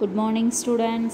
Good morning, students.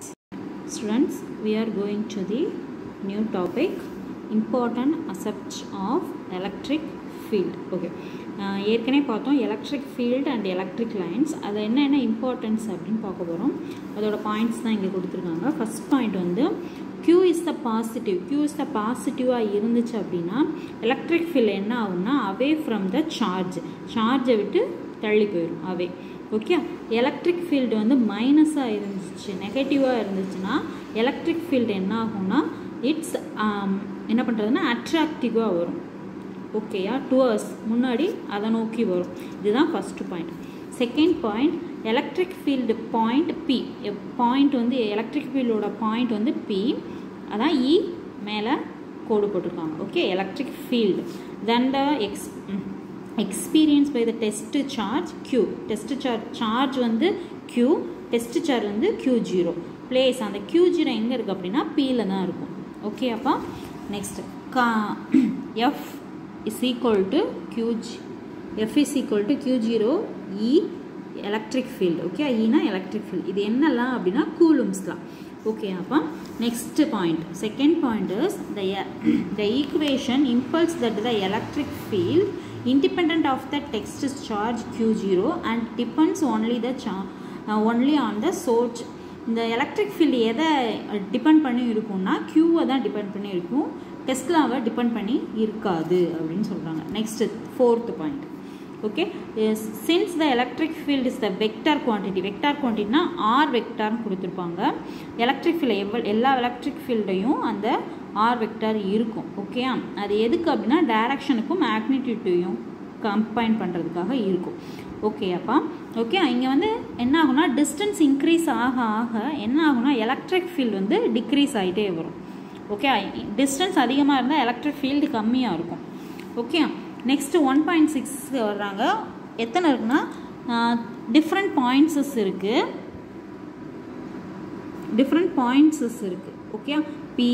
Students, we are going to the new topic important aspects of electric field. Okay. ஆஹ் ஏற்கனவே பார்த்தோம் electric field and electric lines அது என்னென்ன importance அப்படின்னு பார்க்க போகிறோம் அதோட பாயிண்ட்ஸ் தான் இங்கே கொடுத்துருக்காங்க ஃபஸ்ட் பாயிண்ட் வந்து Q is the positive Q is the பாசிட்டிவாக இருந்துச்சு அப்படின்னா எலக்ட்ரிக் ஃபீல்டு என்ன ஆகும்னா அவே ஃப்ரம் த சார்ஜ் சார்ஜை விட்டு தள்ளி போயிடும் அவே ஓகே எலக்ட்ரிக் ஃபீல்டு வந்து மைனஸாக இருந்துச்சு நெகட்டிவாக இருந்துச்சுன்னா எலக்ட்ரிக் ஃபீல்டு என்ன ஆகும்னா இட்ஸ் என்ன பண்ணுறதுன்னா அட்ராக்டிவாக வரும் ஓகேயா டூ ஹவர்ஸ் முன்னாடி அதை நோக்கி வரும் இதுதான் first point second point electric field point P point வந்து எலக்ட்ரிக் ஃபீல்டோட பாயிண்ட் வந்து பி அதான் இ மேலே கோடு போட்டிருக்காங்க okay electric field then the ex experience by the test charge Q test charge charge வந்து க்யூ டெஸ்ட் சார்ஜ் வந்து Q zero place அந்த க்யூ ஜீரோ எங்கே இருக்குது அப்படின்னா பியில் தான் இருக்கும் ஓகே அப்பா நெக்ஸ்ட் கா F is equal to Q F is equal to Q zero E electric field okay ஈனா எலக்ட்ரிக் ஃபீல்டு இது என்னலாம் அப்படின்னா கூலும்ஸ்லாம் ஓகே அப்போ next point second point is the the equation impulse that the electric field independent of the text charge q0 and depends only the cha uh, only on the source இந்த electric field எதை depend பண்ணி இருக்கும்னா க்யூவை தான் depend பண்ணி இருக்கும் டெஸ்லாவை depend பண்ணி இருக்காது அப்படின்னு சொல்கிறாங்க next fourth point okay since the electric field is the vector quantity vector குவான்டிட்டினா ஆர் வெக்டார்னு கொடுத்துருப்பாங்க எலக்ட்ரிக் ஃபீல்டு எவ்வளோ எல்லா எலக்ட்ரிக் ஃபீல்டையும் அந்த ஆர் வெக்டார் இருக்கும் ஓகே அது எதுக்கு அப்படின்னா டைரக்ஷனுக்கும் மேக்னிடியூட்டையும் கம்பைன் பண்ணுறதுக்காக இருக்கும் ஓகே அப்பா ஓகே இங்கே வந்து என்ன ஆகுனா டிஸ்டன்ஸ் இன்க்ரீஸ் ஆக ஆக என்ன ஆகுனா எலக்ட்ரிக் ஃபீல்டு வந்து டிக்ரீஸ் ஆகிட்டே வரும் ஓகே டிஸ்டன்ஸ் அதிகமாக இருந்தால் எலக்ட்ரிக் ஃபீல்டு கம்மியாக இருக்கும் okay next one point six வர்றாங்க எத்தனை இருக்குன்னா டிஃப்ரெண்ட் பாயிண்ட்ஸஸ் இருக்குது டிஃப்ரெண்ட் பாயிண்ட்ஸஸ் இருக்குது ஓகே பி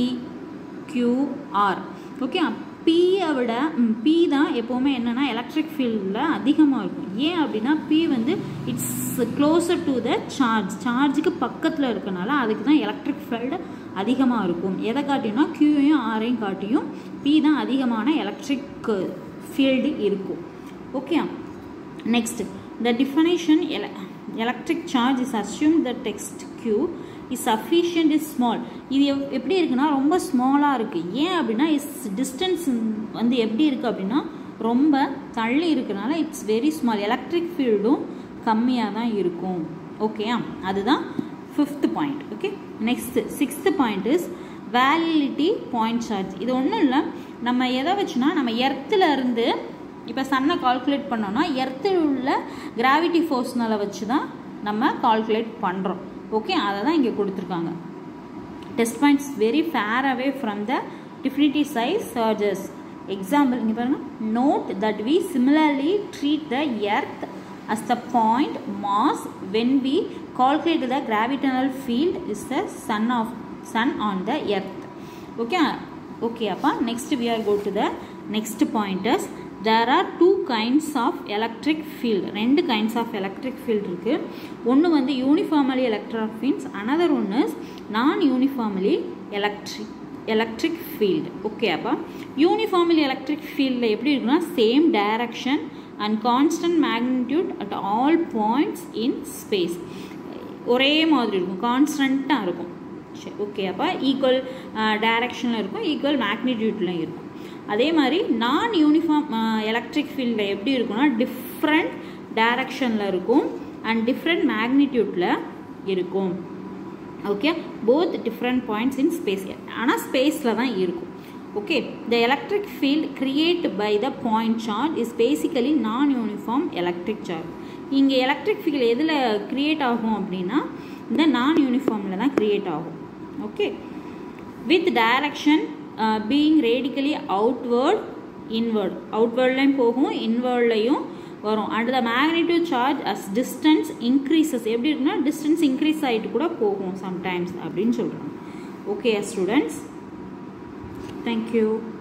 கியூஆர் ஓகே பியை விட பி தான் எப்போவுமே என்னென்னா எலக்ட்ரிக் ஃபீல்டில் அதிகமாக இருக்கும் ஏன் அப்படின்னா பி வந்து it's closer to the charge சார்ஜுக்கு பக்கத்தில் இருக்கனால அதுக்கு தான் எலக்ட்ரிக் ஃபீல்டு அதிகமாக இருக்கும் எதை காட்டியும்னா கியூயும் ஆரையும் காட்டியும் பி தான் அதிகமான எலக்ட்ரிக் ஃபீல்டு இருக்கும் ஓகே நெக்ஸ்ட் த டிஃபனேஷன் எல electric charge is assume the test Q is sufficient is small இது எப் எப்படி இருக்குன்னா ரொம்ப ஸ்மாலாக இருக்குது ஏன் அப்படின்னா இஸ் டிஸ்டன்ஸ் வந்து எப்படி இருக்குது அப்படின்னா ரொம்ப தள்ளி இருக்கிறனால இட்ஸ் வெரி ஸ்மால் எலக்ட்ரிக் ஃபீல்டும் கம்மியாக தான் இருக்கும் ஓகேயா அதுதான் fifth point okay next sixth point is validity point charge இது ஒன்றும் இல்லை நம்ம எதை வச்சுனா நம்ம எர்த்தில் இருந்து இப்போ சன்னை கால்குலேட் பண்ணோன்னா எர்த்தில் உள்ள கிராவிட்டி ஃபோர்ஸ்னால வச்சு தான் நம்ம கால்குலேட் பண்ணுறோம் ஓகே அதை தான் இங்கே கொடுத்துருக்காங்க test points very far away from the definite size charges example இங்கே பாருங்கள் note that we similarly treat the earth as the point mass when we calculate the gravitational field is the sun of sun on the earth okay okay appa next we are go to the next pointers there are two kinds of electric field ரெண்டு kinds of electric field இருக்கு ஒன்று வந்து uniformly electric fields another one is non uniformly electric electric field okay அப்பா uniformly electric ஃபீல்டில் எப்படி இருக்குன்னா same direction and constant magnitude at all points in space ஒரே மாதிரி இருக்கும் கான்ஸ்டண்ட்டாக இருக்கும் சரி ஓகே அப்போ ஈக்குவல் டைரக்ஷனில் இருக்கும் ஈக்குவல் மேக்னிடியூட்லையும் இருக்கும் அதே மாதிரி நான் யூனிஃபார்ம் எலக்ட்ரிக் ஃபீல்டில் எப்படி இருக்கும்னா டிஃப்ரெண்ட் டைரக்ஷனில் இருக்கும் அண்ட் டிஃப்ரெண்ட் மேக்னிடியூட்டில் இருக்கும் okay both different points in space ஆனால் ஸ்பேஸில் தான் இருக்கும் okay the electric field create by the point charge is basically non uniform electric charge இங்கே எலக்ட்ரிக் ஃபீல்டு எதில் க்ரியேட் ஆகும் அப்படின்னா இந்த நான் யூனிஃபார்மில் தான் க்ரியேட் ஆகும் okay with direction being radically outward inward அவுட்வேர்ட்லேயும் போகும் இன்வேர்ட்லையும் வரும் and the magnitude charge as distance increases எப்படி இருக்குன்னா டிஸ்டன்ஸ் இன்க்ரீஸ் ஆகிட்டு கூட போகும் சம்டைம்ஸ் அப்படின்னு சொல்கிறாங்க ஓகே ஸ்டூடெண்ட்ஸ் தேங்க்யூ